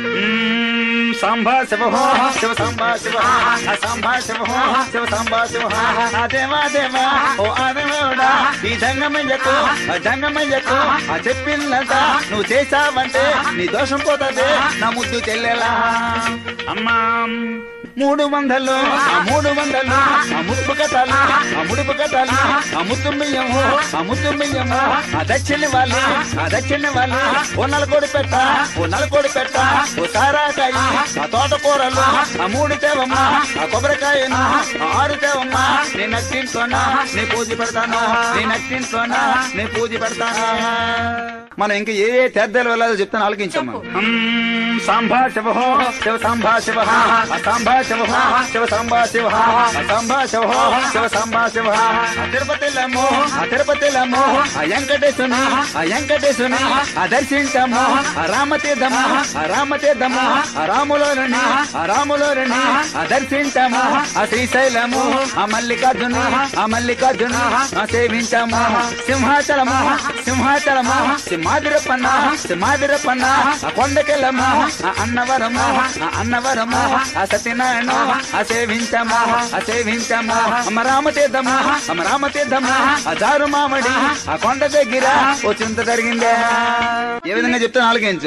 మ్మ్, సాంబా శివ శివ సాంబా శివ ఆ సాంబా శివ శివ సాంబా శివ ఆ దేవా దేవా ఓ ఆదమేవుడా ఈ జంగమయ్యకు ఆ జంగమయ్యకు ఆ చెప్పిందంట నువ్వు చేసావంటే నీ దోషం పోతుంది నా ముద్దు చెల్లెలా అమ్మా మూడు వందలు ఆ మూడు వందలు ఆ ముడుపు కట్టాలి ఆ ముడుపు కట్టాలి ఆ ముద్దు బియ్యము ఆ ముద్దు బియ్యము ఆ దక్షిణ వాళ్ళు ఆ దక్షిణ వాళ్ళు ఓ నలకోడి పెట్ట ఓ నలకోడి పెట్ట ఓ సారాకాయ ఆ తోటకూరలు ఆ మూడు తేవమ్మ ఆ కొబ్బరికాయను ఆ ఆరు తేవమ్మ నీ నచ్చింటోనా నీ పూజ పెడతాను నీ నచ్చింటోనా నీ పూజ పెడతాను మనం ఇంకా ఏ ఏ తెద్దలు వెళ్ళాలో చెప్తాను ఆలోచించమ్మా సాంబా శివ శివ సాంబా శివ ఆ సాంబా శివ శివ సాంబా శివ ఆ సాంబా శివ శివ సాంబా శివ ఆ తిరుపతిలము ఆ తిరుపతిలము ఆ వెంకటేశుని ఆ వెంకటేశుని ఆ దర్శించము ఆ రామతీర్థము ఆ రామతీర్థము ఆ రాములోని ఆ రాములోని ఆ దర్శించము ఆ శ్రీశైలము ఆ మల్లికార్జున ఆ మల్లికార్జున ఆ సేవించము సింహాచలము సింహాచలము సింహాదిరపన్న సింహాదిరపన్న ఆ కొండకెళ్ళము ఆ అన్నవరము ఆ అన్నవరము ఆ సత్యనారాయణ ఆ సేవించము ఆ సేవించము అమ్మ రామతీర్థము అమ్మ రామతీర్థము ఆ జారు మామిడి ఆ కొండ దగ్గర ఓ చింత జరిగిందే ఏ విధంగా చెప్తే ఆలోచించు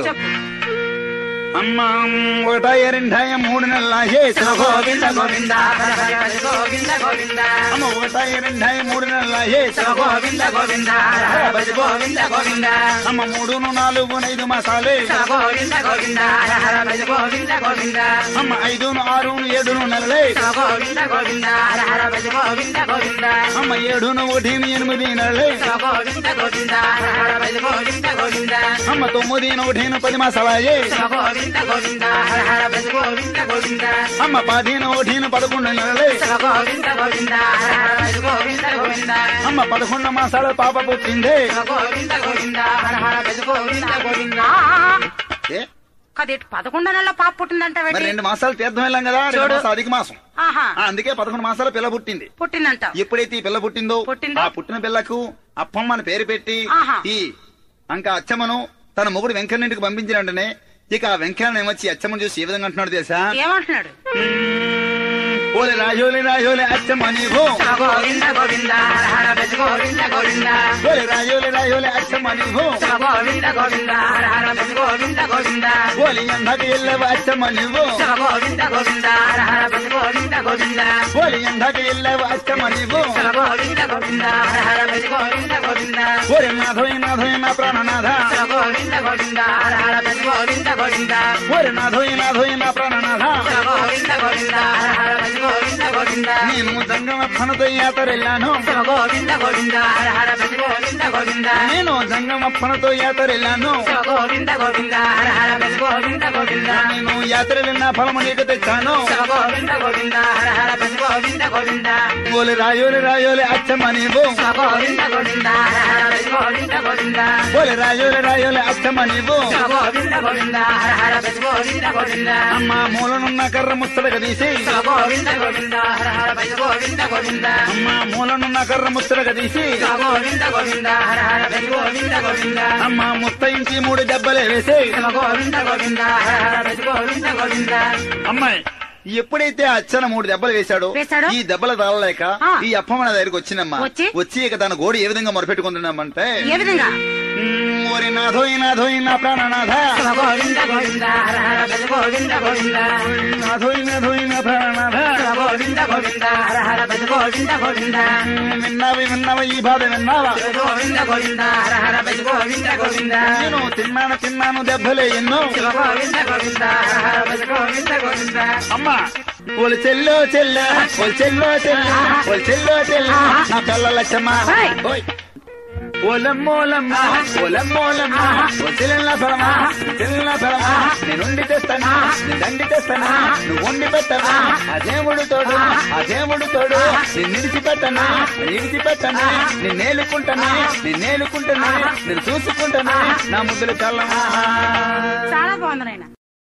అమ్మ ఒకటాయ రెండాయ మూడు నెలల చేసిన గోవింద గోవింద గోవింద గోవింద అమ్మ ఒకటాయ రెండాయ మూడు నెలల చేసిన గోవింద గోవింద భజ గోవింద గోవింద అమ్మ మూడును నాలుగు ఐదు మాసాలే గోవింద గోవింద హర భజ గోవింద గోవింద అమ్మ ఐదును ఆరును ఏడును నెలలే గోవింద గోవింద హర భజ గోవింద గోవింద అమ్మ ఏడును ఒకటిని ఎనిమిది నెలలే గోవింద గోవింద హర భజ గోవింద గోవింద అమ్మ తొమ్మిది ఒకటిను పది మాసాలే గోవింద గోవింద హర భజ గోవింద గోవింద అమ్మ పదిను ఒకటిను పదకొండు నెలలే గోవింద గోవింద హర భజ గోవింద గోవింద అమ్మ పదకొండు మాసాల పాప పుట్టిందే గోవింద గోవింద హర హర భజ గోవింద గోవింద ఏ? కదేటి పదకొండో నెలలో పాప పుట్టిందంట మరి రెండు మాసాలు తీర్థం వెళ్ళాం కదా రెండు చూడు. మాసాలు అధిక మాసం ఆహా ఆ, అందుకే పదకొండు మాసాల పిల్ల పుట్టింది పుట్టిందంట ఎప్పుడైతే ఈ పిల్ల పుట్టిందో పుట్టిందో? ఆ పుట్టిన పిల్లకు అప్పమ్మ అని పేరు పెట్టి ఆహా. ఈ అంక అచ్చమ్మను తన మొగుడు వెంకన్నింటికి పంపించిన వెంటనే ఇక ఆ వెంకన్న ఏమొచ్చి అచ్చమ్మను చూసి ఏ విధంగా అంటున్నాడు తెలుసా ఏమంటున్నాడు ఓలే రాజోలే రాజోలే అచ్చమ్మ నీవు గోవింద గోవింద హర హర భజ గోవింద గోవింద ఓలే రాజోలే రాజోలే అచ్చమ్మ నీవు గోవింద గోవింద హర హర భజ గోవింద గోవింద ఓలి ఎందకి ఎల్లవ అచ్చమ్మ నీవు గోవింద గోవింద హర హర భజ గోవింద గోవింద ఓలి ఎందకి ఎల్లవ అచ్చమ్మ నీవు గోవింద గోవింద హర హర భజ గోవింద గోవింద ఓరి నాథోయ్ నాథోయ్ నా ప్రాణనాథ గోవింద గోవింద హర హర భజ గోవింద గోవింద ఓరి నాథోయ్ నాథోయ్ నా ప్రాణనాథ గోవింద గోవింద హర హర భజ గోవింద గోవింద నేను జంగమ ఫణతో యాతరెళ్ళాను గోవింద గోవింద హర హర భజ గోవింద గోవింద నేను జంగమ ఫణతో యాతరెళ్ళాను గోవింద గోవింద హర హర భజ గోవింద గోవింద నేను యాత్ర వెళ్ళిన ఫలము నీకు తెచ్చాను గోవింద గోవింద హర హర భజ గోవింద గోవింద ఓలి రాయోలి రాయోలి అచ్చమ్మ నీవు గోవింద గోవింద హర హర భజ గోవింద గోవింద ఓలి రాయోలి రాయోలి అచ్చమ్మ నీవు గోవింద గోవింద హర హర భజ గోవింద గోవింద అమ్మ మూలనున్న కర్ర ముస్తలుగా తీసి గోవింద గోవింద హర హర భజ గోవింద గోవింద అమ్మ మూలనున్న కర్ర ముస్తలుగా తీసి గోవింద గోవింద హర హర భజ గోవింద గోవింద అమ్మ ముత్తయించి మూడు దెబ్బలే వేసి గోవింద గోవింద హర హర భజ గోవింద గోవింద అమ్మాయి ఎప్పుడైతే ఆ అచ్చన మూడు దెబ్బలు వేశాడో వేశాడో? ఈ దెబ్బలు తాళలేక ఆ. ఈ అప్పమ్మ నా దగ్గరికి వచ్చిందమ్మా వచ్చి? వచ్చి ఇక తన గోడు ఏ విధంగా మొరపెట్టుకుంటున్నామంటే ఏ విధంగా "మ్మ్, ఓరి నాథోయ్ నాథోయ్ నా ప్రాణనాథ గోవింద గోవింద హర హర భజ గోవింద గోవింద నాథోయ్ నాథోయ్ నా ప్రాణనాథ గోవింద గోవింద హర హర భజ గోవింద గోవింద మ్మ్, విన్నావి విన్నావా ఈ బాధ విన్నావా గోవింద గోవింద హర హర భజ గోవింద గోవింద నేను తిన్నాను తిన్నాను దెబ్బలే ఎన్నో గోవింద గోవింద హర హర భజ గోవింద గోవింద అమ్మా ఓలి చెల్లో చెల్ల ఓలి చెల్లో చెల్ల ఓలి చెల్లో చెల్ల నా పిల్ల లచ్చమ్మ ఏయ్. ఓయ్. ఓలమ్మోలమ్మ ఓలమ్మోలమ్మ ఓ చెల్లెళ్ళ ఫలమా చెల్లెళ్ళ ఫలమా నేనుండి తెస్తానా నేను దండి తెస్తానా నువ్వు వండి పెట్టనా ఆ దేవుడు తోడు ఆ దేవుడు తోడు నేను నిడిచి పెట్టనా నిడిచి పెట్టనా నేను నేలుకుంటానా నేను నేలుకుంటానా నేను చూసుకుంటానా నా ముద్దులు చల్లమా చాలా బాగుంది నాయన